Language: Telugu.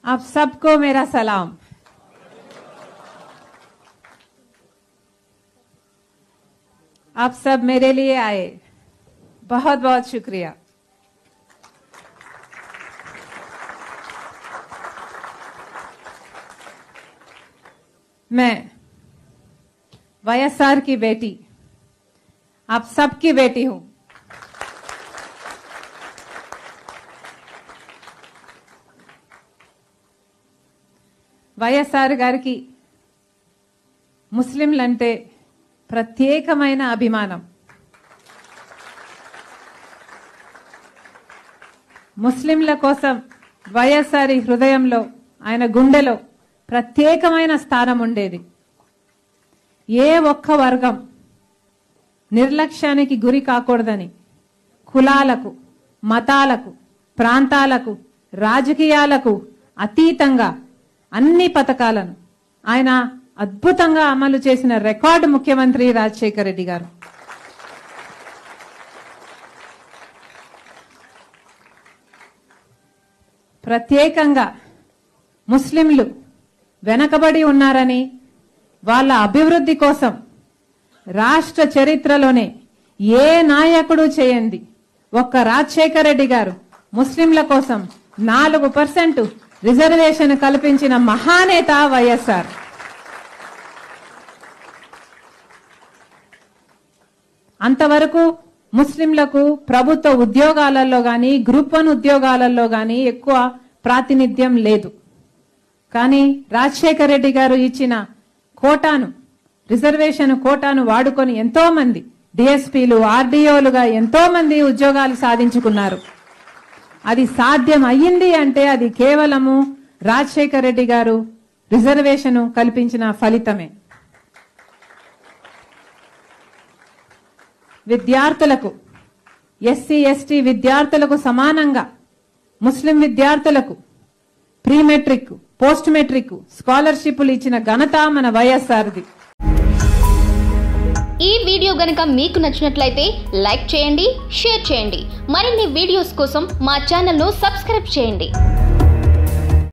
आप सबको मेरा सलाम आप सब मेरे लिए आए बहुत बहुत शुक्रिया मैं वाईएसआर की बेटी आप सबकी बेटी हूं వైఎస్ఆర్ గారికి ముస్లింలంటే ప్రత్యేకమైన అభిమానం ముస్లింల కోసం వైఎస్ఆర్ హృదయంలో ఆయన గుండెలో ప్రత్యేకమైన స్థానం ఉండేది ఏ ఒక్క వర్గం నిర్లక్ష్యానికి గురి కాకూడదని కులాలకు మతాలకు ప్రాంతాలకు రాజకీయాలకు అతీతంగా అన్ని పథకాలను ఆయన అద్భుతంగా అమలు చేసిన రికార్డు ముఖ్యమంత్రి రాజశేఖర రెడ్డి గారు ప్రత్యేకంగా ముస్లింలు వెనకబడి ఉన్నారని వాళ్ళ అభివృద్ధి కోసం రాష్ట్ర చరిత్రలోనే ఏ నాయకుడు చేయండి ఒక్క రాజశేఖర రెడ్డి గారు ముస్లింల కోసం నాలుగు పర్సెంట్ రిజర్వేషన్ కల్పించిన మహానేత వైఎస్ఆర్ అంతవరకు ముస్లింలకు ప్రభుత్వ ఉద్యోగాలలో గాని గ్రూప్ వన్ ఉద్యోగాలలో గాని ఎక్కువ ప్రాతినిధ్యం లేదు కానీ రాజశేఖర రెడ్డి గారు ఇచ్చిన కోటాను రిజర్వేషన్ కోటాను వాడుకొని ఎంతో మంది డిఎస్పీలు ఆర్డీఓలుగా ఎంతో మంది ఉద్యోగాలు సాధించుకున్నారు అది సాధ్యం అయ్యింది అంటే అది కేవలము రాజశేఖర రెడ్డి గారు రిజర్వేషన్ కల్పించిన ఫలితమే విద్యార్థులకు ఎస్సీ ఎస్టీ విద్యార్థులకు సమానంగా ముస్లిం విద్యార్థులకు ప్రీ మెట్రిక్ పోస్ట్ మెట్రిక్ స్కాలర్షిప్లు ఇచ్చిన ఘనత మన వైఎస్ఆర్ది ఈ వీడియో గనుక మీకు నచ్చినట్లయితే లైక్ చేయండి షేర్ చేయండి మరిన్ని వీడియోస్ కోసం మా ఛానల్ను సబ్స్క్రైబ్ చేయండి